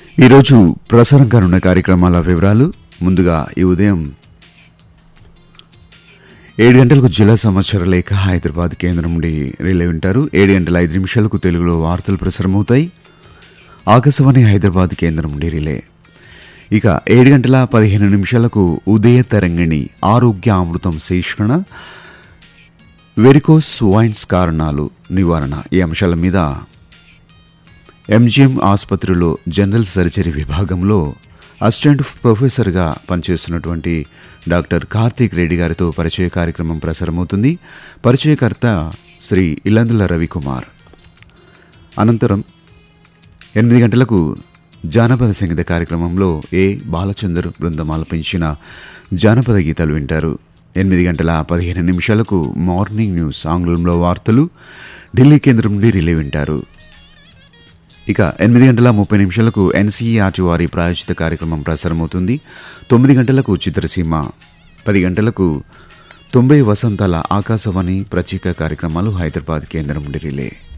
ఈరోజు ప్రసారం కానున్న కార్యక్రమాల వివరాలు ముందుగా ఈ ఉదయం ఏడు గంటలకు జిల్లా సమాచార లేఖ హైదరాబాద్ కేంద్రం నుండి రిలే వింటారు ఏడు గంటల ఐదు నిమిషాలకు తెలుగులో వార్తలు ప్రసారమవుతాయి ఆకాశవాణి హైదరాబాద్ కేంద్రం నుండి రిలే ఇక ఏడు గంటల పదిహేను నిమిషాలకు ఉదయ తరంగిణి ఆరోగ్య అమృతం శీర్షికన వెరికోస్ వైన్స్ కారణాలు నివారణ ఈ అంశాల మీద ఎంజిఎం ఆసుపత్రిలో జనరల్ సర్జరీ విభాగంలో అసిస్టెంట్ ప్రొఫెసర్గా పనిచేస్తున్నటువంటి డాక్టర్ కార్తీక్ రెడ్డి గారితో పరిచయ కార్యక్రమం ప్రసారమవుతుంది పరిచయకర్త శ్రీ ఇల్లందుల రవికుమార్ అనంతరం ఎనిమిది గంటలకు జానపద సంగీత కార్యక్రమంలో ఏ బాలచందర్ బృందం ఆలపించిన జానపద గీతాలు వింటారు ఎనిమిది గంటల పదిహేను నిమిషాలకు మార్నింగ్ న్యూస్ ఆంగ్లంలో వార్తలు ఢిల్లీ కేంద్రం నుండి రిలే వింటారు ఇక ఎనిమిది గంటల ముప్పై నిమిషాలకు ఎన్సీఆర్టీ వారి ప్రాయోజిత కార్యక్రమం ప్రసారమవుతుంది తొమ్మిది గంటలకు చిత్రసీమ పది గంటలకు తొంభై వసంతాల ఆకాశవాణి ప్రత్యేక కార్యక్రమాలు హైదరాబాద్ కేంద్రం నుండి రిలే